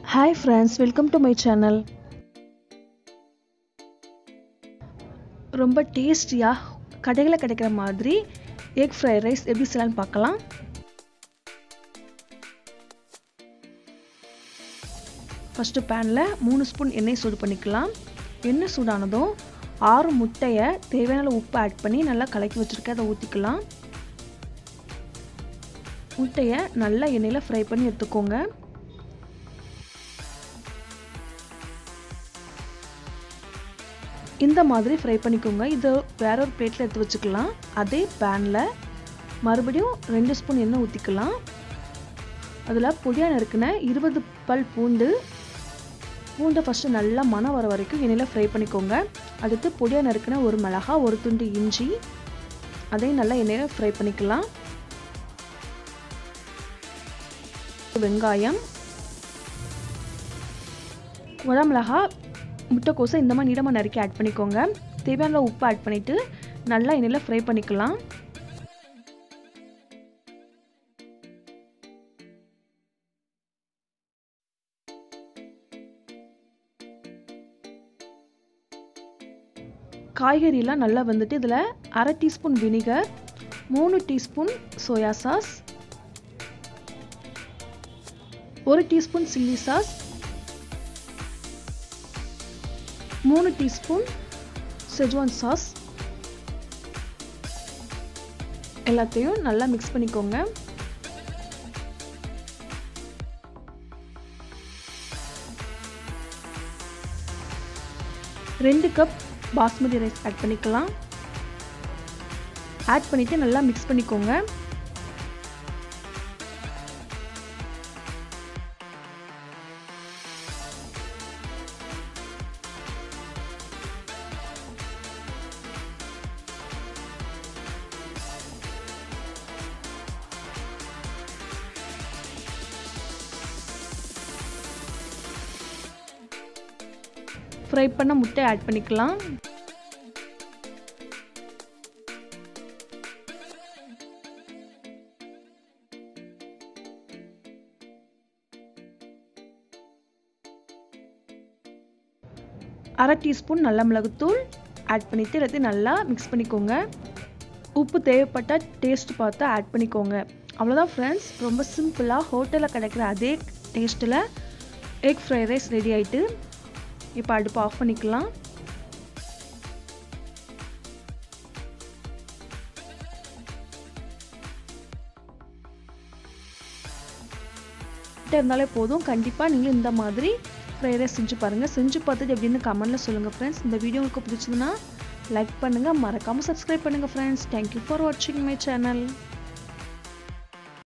hi friends welcome to my channel ரொம்ப டேஸ்டியாக கடைகளில் கிடைக்கிற மாதிரி எக் ஃப்ரைட் ரைஸ் எப்படி செய்யலாம்னு பார்க்கலாம் ஃபஸ்ட்டு பேனில் மூணு ஸ்பூன் எண்ணெய் சூடு பண்ணிக்கலாம் எண்ணெய் சூடானதும் ஆறு முட்டையை தேவையான உப்பு ஆட் பண்ணி நல்லா கலக்கி வச்சுருக்க அதை ஊற்றிக்கலாம் முட்டையை நல்லா எண்ணெயில் ஃப்ரை பண்ணி எடுத்துக்கோங்க இந்த மாதிரி ஃப்ரை பண்ணிக்கோங்க இது வேற ஒரு பிளேட்டில் எடுத்து வச்சுக்கலாம் அதே பேனில் மறுபடியும் ரெண்டு ஸ்பூன் எண்ணெய் ஊற்றிக்கலாம் அதில் பொடியாக நறுக்கின இருபது பல் பூண்டு பூண்டை ஃபஸ்ட்டு நல்லா மனம் வர வரைக்கும் எண்ணெயில் ஃப்ரை பண்ணிக்கோங்க அடுத்து பொடியாக நறுக்கின ஒரு மிளகா ஒரு துண்டு இஞ்சி அதையும் நல்லா எண்ணெயில் ஃப்ரை பண்ணிக்கலாம் வெங்காயம் மிளகா முட்டைக்கோசை இந்த மாதிரி நீளமாக நறுக்கி ஆட் பண்ணிக்கோங்க தேவையான உப்பு ஆட் பண்ணிவிட்டு நல்லா எண்ணெயில் ஃப்ரை பண்ணிக்கலாம் காய்கறியெல்லாம் நல்லா வந்துட்டு இதில் அரை டீஸ்பூன் வினிகர் மூணு டீஸ்பூன் சோயா சாஸ் ஒரு டீஸ்பூன் சில்லி சாஸ் மூணு டீஸ்பூன் செஜ்வான் சாஸ் எல்லாத்தையும் நல்லா மிக்ஸ் பண்ணிக்கோங்க ரெண்டு கப் பாஸ்மதி ரைஸ் ஆட் பண்ணிக்கலாம் ஆட் பண்ணிவிட்டு நல்லா மிக்ஸ் பண்ணிக்கோங்க ஃப்ரை பண்ண முட்டை ஆட் பண்ணிக்கலாம் அரை டீஸ்பூன் நல்ல மிளகுத்தூள் ஆட் பண்ணிவிட்டு எல்லாத்தையும் நல்லா மிக்ஸ் பண்ணிக்கோங்க உப்பு தேவைப்பட்டால் டேஸ்ட் பார்த்து ஆட் பண்ணிக்கோங்க அவ்வளோதான் ஃப்ரெண்ட்ஸ் ரொம்ப சிம்பிளாக ஹோட்டலில் கிடைக்கிற அதே டேஸ்ட்டில் எக் ஃப்ரைட் ரைஸ் ரெடி ஆகிட்டு இப்போ அடுப்பு ஆஃப் பண்ணிக்கலாம் இருந்தாலே போதும் கண்டிப்பாக நீங்களும் இந்த மாதிரி ஃப்ரைட் ரைஸ் செஞ்சு பாருங்கள் செஞ்சு பார்த்துட்டு எப்படின்னு கமெண்ட்டில் சொல்லுங்கள் ஃப்ரெண்ட்ஸ் இந்த வீடியோ உங்களுக்கு பிடிச்சதுன்னா லைக் பண்ணுங்கள் மறக்காமல் சப்ஸ்கிரைப் பண்ணுங்கள் ஃப்ரெண்ட்ஸ் தேங்க்யூ ஃபார் வாட்சிங் மை சேனல்